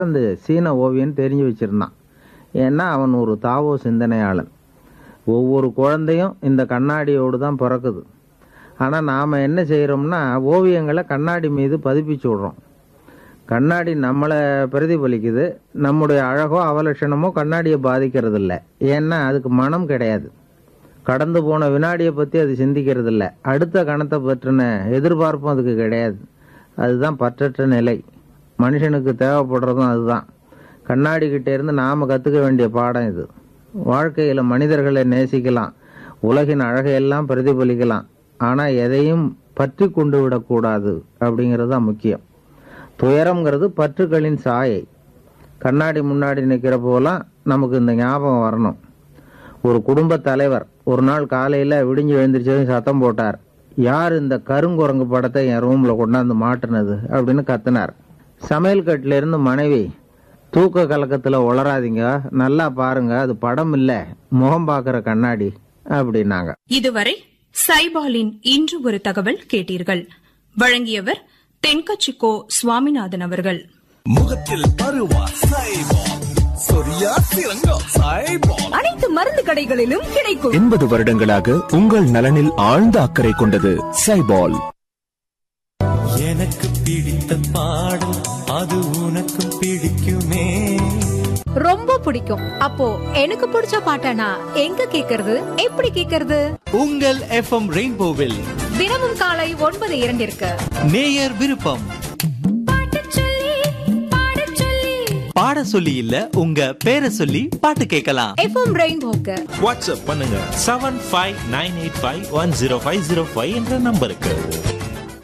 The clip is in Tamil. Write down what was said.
அந்த சீன ஓவியன் தெரிஞ்சு வச்சிருந்தான் ஏன்னா அவன் ஒரு தாவோ சிந்தனையாளன் ஒவ்வொரு குழந்தையும் இந்த கண்ணாடியோடு தான் பிறக்குது ஆனால் நாம் என்ன செய்கிறோம்னா ஓவியங்களை கண்ணாடி மீது பதிப்பிச்சு விடுறோம் கண்ணாடி நம்மளை பிரதிபலிக்குது நம்முடைய அழகோ அவலட்சணமோ கண்ணாடியை பாதிக்கிறது இல்லை ஏன்னா அதுக்கு மனம் கிடையாது கடந்து போன வினாடியை பற்றி அது சிந்திக்கிறது இல்லை அடுத்த கணத்தை பற்றின எதிர்பார்ப்பும் அதுக்கு கிடையாது அதுதான் பற்றற்ற நிலை மனுஷனுக்கு தேவைப்படுறதும் அதுதான் கண்ணாடி கிட்டே இருந்து நாம் கற்றுக்க வேண்டிய பாடம் இது வாழ்க்கையில் மனிதர்களை நேசிக்கலாம் உலகின் அழகையெல்லாம் பிரதிபலிக்கலாம் ஆனால் எதையும் பற்றி கொண்டு விடக்கூடாது அப்படிங்கிறது தான் முக்கியம் துயரம்ங்கிறது பற்றுகளின் சாயை கண்ணாடி முன்னாடி நிற்கிற போலாம் நமக்கு இந்த ஞாபகம் வரணும் ஒரு குடும்ப தலைவர் ஒரு நாள் காலையில் விடிஞ்சு எழுந்திரிச்சதும் சத்தம் போட்டார் யார் இந்த கருங்குரங்கு படத்தை என் ரூமில் கொண்டாந்து மாட்டுனது அப்படின்னு கத்தினார் சமையல் கட்டில இருந்து மனைவி தூக்க கலக்கத்தில் உளராதீங்க நல்லா பாருங்க அது படம் இல்லை முகம் பார்க்குற கண்ணாடி அப்படின்னாங்க இதுவரை சைபாலின் இன்று ஒரு தகவல் கேட்டீர்கள் வழங்கியவர் தென்கச்சிக்கோ சுவாமிநாதன் அவர்கள் முகத்தில் பருவா சைபால் சொரியா சிறங்கா சைபால் அனைத்து மருந்து கடைகளிலும் கிடைக்கும் எண்பது வருடங்களாக உங்கள் நலனில் ஆழ்ந்த அக்கறை கொண்டது சைபால் எனக்கு பிடித்த பாடல் அது உனக்கும் பிடிக்குமே ரொம்ப பிடிக்கும் அப்போ எனக்கு பிடிச்ச பாட்டனா எங்க கேக்குறது எப்படி கேக்குறது உங்கள் எஃப்எம் ரெயின்போவில் தினமும் காலை ஒன்பது இரண்டிற்கு நேயர் விருப்பம் பாட சொல்லி இல்ல உங்க பேரை சொல்லி பாட்டு கேட்கலாம் எஃப்எம் ரெயின்போக்கு வாட்ஸ்அப் பண்ணுங்க seven five nine eight five one zero five zero five என்ற நம்பருக்கு